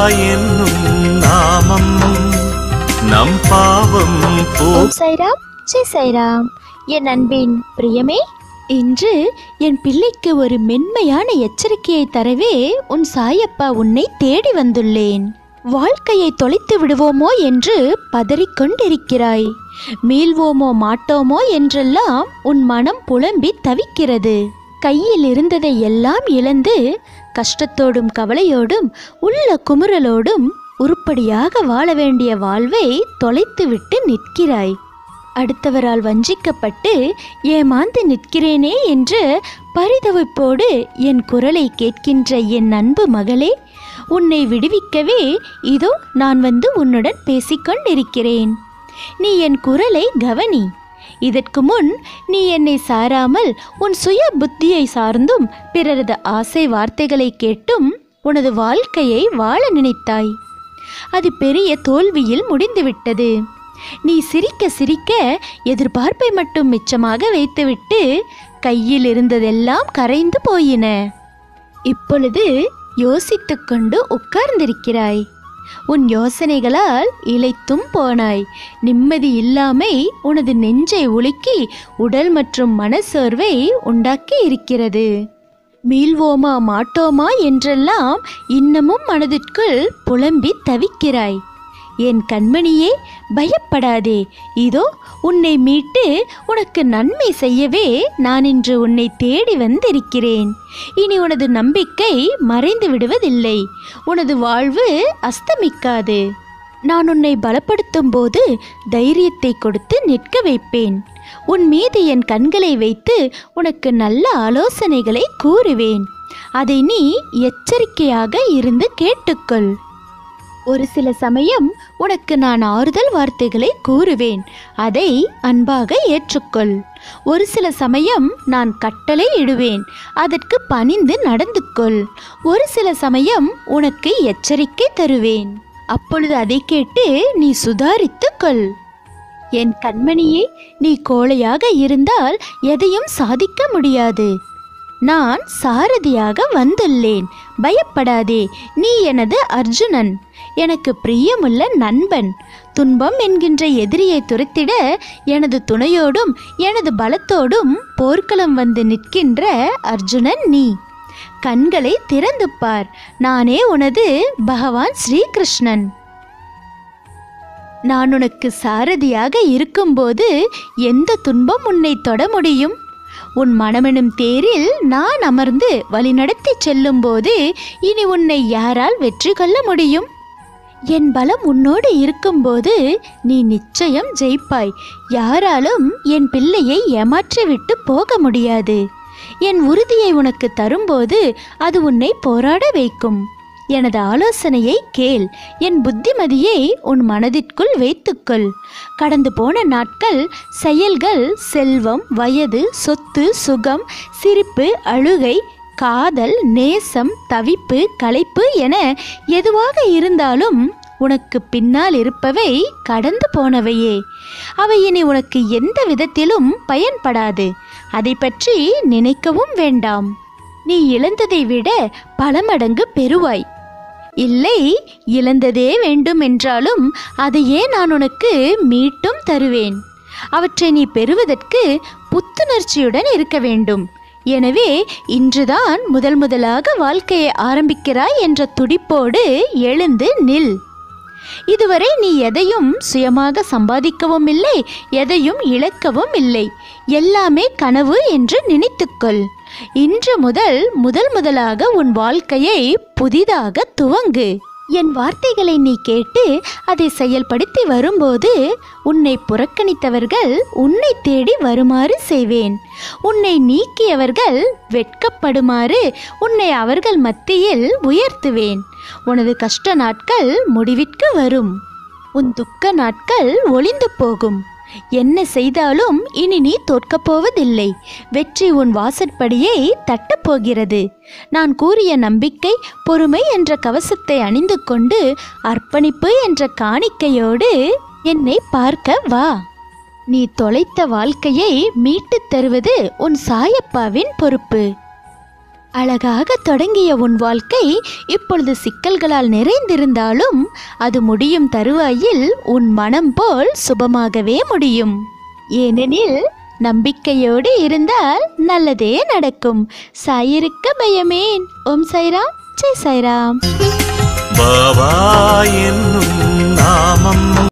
என்னும் நாமம் நம் பாவம் போ ஓம் சாய்ராம் ஜெய் சாய்ராம் என் அன்பின் பிரியமே இன்று என் பிள்ளைக்கு ஒரு மென்மையான எச்சரிக்கையை தரவே உன் சாயப்பா உன்னை தேடி வந்துள்ளேன் வாழ்க்கையை தொலைத்து விடுவோமோ என்று பதறிக்கொண்டிருக்கிறாய் மீள்வோமோ மாட்டோமோ என்றெல்லாம் உன் மனம் புலம்பி தவிக்கிறது கையில் இருந்ததை எல்லாம் இழந்து கஷ்டத்தோடும் கவலையோடும் உள்ள குமுறலோடும் உருப்படியாக வாழ வேண்டிய வாழ்வை தொலைத்துவிட்டு நிற்கிறாய் அடுத்தவரால் வஞ்சிக்கப்பட்டு ஏமாந்து நிற்கிறேனே என்று பரிதவிப்போடு என் குரலை கேட்கின்ற என் அன்பு மகளே உன்னை விடுவிக்கவே இதோ நான் வந்து உன்னுடன் பேசிக்கொண்டிருக்கிறேன் நீ என் குரலை கவனி இதற்கு முன் நீ என்னை சாராமல் உன் சுய புத்தியை சார்ந்தும் பிறரது ஆசை வார்த்தைகளை கேட்டும் உனது வாழ்க்கையை வாழ நினைத்தாய் அது பெரிய தோல்வியில் முடிந்துவிட்டது நீ சிரிக்க சிரிக்க எதிர்பார்ப்பை மட்டும் மிச்சமாக வைத்துவிட்டு கையில் இருந்ததெல்லாம் கரைந்து போயின இப்பொழுது யோசித்துக்கொண்டு உட்கார்ந்திருக்கிறாய் உன் யோசனைகளால் இளைத்தும் போனாய் நிம்மதி இல்லாமை உனது நெஞ்சை உலுக்கி உடல் மற்றும் மனசோர்வை உண்டாக்கி இருக்கிறது மீள்வோமா மாட்டோமா என்றெல்லாம் இன்னமும் மனதிற்குள் புலம்பி தவிக்கிறாய் என் கண்மணியே பயப்படாதே இதோ உன்னை மீட்டு உனக்கு நன்மை செய்யவே நான் இன்று உன்னை தேடி வந்திருக்கிறேன் இனி உனது நம்பிக்கை மறைந்து விடுவதில்லை உனது வாழ்வு அஸ்தமிக்காது நான் உன்னை பலப்படுத்தும் போது தைரியத்தை கொடுத்து நிற்க வைப்பேன் உன் மீது என் கண்களை வைத்து உனக்கு நல்ல ஆலோசனைகளை கூறுவேன் அதை நீ எச்சரிக்கையாக இருந்து கேட்டுக்கொள் ஒரு சில சமயம் உனக்கு நான் ஆறுதல் வார்த்தைகளை கூறுவேன் அதை அன்பாக ஏற்றுக்கொள் ஒரு சில சமயம் நான் கட்டளை இடுவேன் அதற்கு பணிந்து நடந்து கொள் ஒரு சில சமயம் உனக்கு எச்சரிக்கை தருவேன் அப்பொழுது அதை கேட்டு நீ சுதாரித்துக் கொள் என் கண்மணியே நீ கோழையாக இருந்தால் எதையும் சாதிக்க முடியாது நான் சாரதியாக வந்துள்ளேன் பயப்படாதே நீ எனது அர்ஜுனன் எனக்கு பிரியமுள்ள நண்பன் துன்பம் என்கின்ற எதிரியை துரத்திட எனது துணையோடும் எனது பலத்தோடும் போர்க்களம் வந்து நிற்கின்ற அர்ஜுனன் நீ கண்களை திறந்து பார் நானே உனது பகவான் ஸ்ரீகிருஷ்ணன் நான் உனக்கு சாரதியாக இருக்கும்போது எந்த துன்பம் உன்னை தொட முடியும் உன் மனமெனும் தேரில் நான் அமர்ந்து வழிநடத்தி செல்லும்போது இனி உன்னை யாரால் வெற்றி கொள்ள முடியும் என் பலம் உன்னோடு இருக்கும்போது நீ நிச்சயம் ஜெயிப்பாய் யாராலும் என் பிள்ளையை ஏமாற்றிவிட்டு போக முடியாது என் உறுதியை உனக்கு தரும்போது அது உன்னை போராட வைக்கும் எனது ஆலோசனையை கேள் என் புத்திமதியை உன் மனதிற்குள் வைத்துக்கொள் கடந்து போன நாட்கள் செயல்கள் செல்வம் வயது சொத்து சுகம் சிரிப்பு அழுகை காதல் நேசம் தவிப்பு களைப்பு என எதுவாக இருந்தாலும் உனக்கு பின்னால் இருப்பவை கடந்து போனவையே அவை இனி உனக்கு எந்த விதத்திலும் பயன்படாது அதை பற்றி நினைக்கவும் வேண்டாம் நீ இழந்ததை விட பல மடங்கு பெறுவாய் இல்லை இழந்ததே வேண்டும் என்றாலும் அதையே நான் உனக்கு மீட்டும் தருவேன் அவற்றை நீ பெறுவதற்கு புத்துணர்ச்சியுடன் இருக்க வேண்டும் எனவே இன்றுதான் முதல் முதலாக வாழ்க்கையை ஆரம்பிக்கிறாய் என்ற துடிப்போடு எழுந்து நில் இதுவரை நீ எதையும் சுயமாக சம்பாதிக்கவும் இல்லை எதையும் இழக்கவும் இல்லை எல்லாமே கனவு என்று நினைத்துக்கொள் இன்று முதல் முதல் முதலாக உன் வாழ்க்கையை புதிதாக துவங்கு என் வார்த்தைகளை நீ கேட்டு அதை செயல்படுத்தி வரும்போது உன்னை புறக்கணித்தவர்கள் உன்னை தேடி வருமாறு செய்வேன் உன்னை நீக்கியவர்கள் வெட்கப்படுமாறு உன்னை அவர்கள் மத்தியில் உயர்த்துவேன் உனது கஷ்ட நாட்கள் முடிவிற்கு வரும் உன் துக்க நாட்கள் ஒளிந்து போகும் என்ன செய்தாலும் இனி நீ தோற்கப் போவதில்லை வெற்றி உன் வாசற்படியை தட்டப் போகிறது நான் கூறிய நம்பிக்கை பொறுமை என்ற கவசத்தை அணிந்து கொண்டு அர்ப்பணிப்பு என்ற காணிக்கையோடு என்னை பார்க்க வா நீ தொலைத்த வாழ்க்கையை மீட்டுத் தருவது உன் சாயப்பாவின் பொறுப்பு அழகாக தொடங்கிய உன் வாழ்க்கை இப்பொழுது சிக்கல்களால் நிறைந்திருந்தாலும் அது முடியும் தருவாயில் உன் மனம் போல் சுபமாகவே முடியும் ஏனெனில் நம்பிக்கையோடு இருந்தால் நல்லதே நடக்கும் சாயிருக்க பயமேன் ஓம் சைராம் ஜெய் சைராம் பாபா என்னும் நாமம்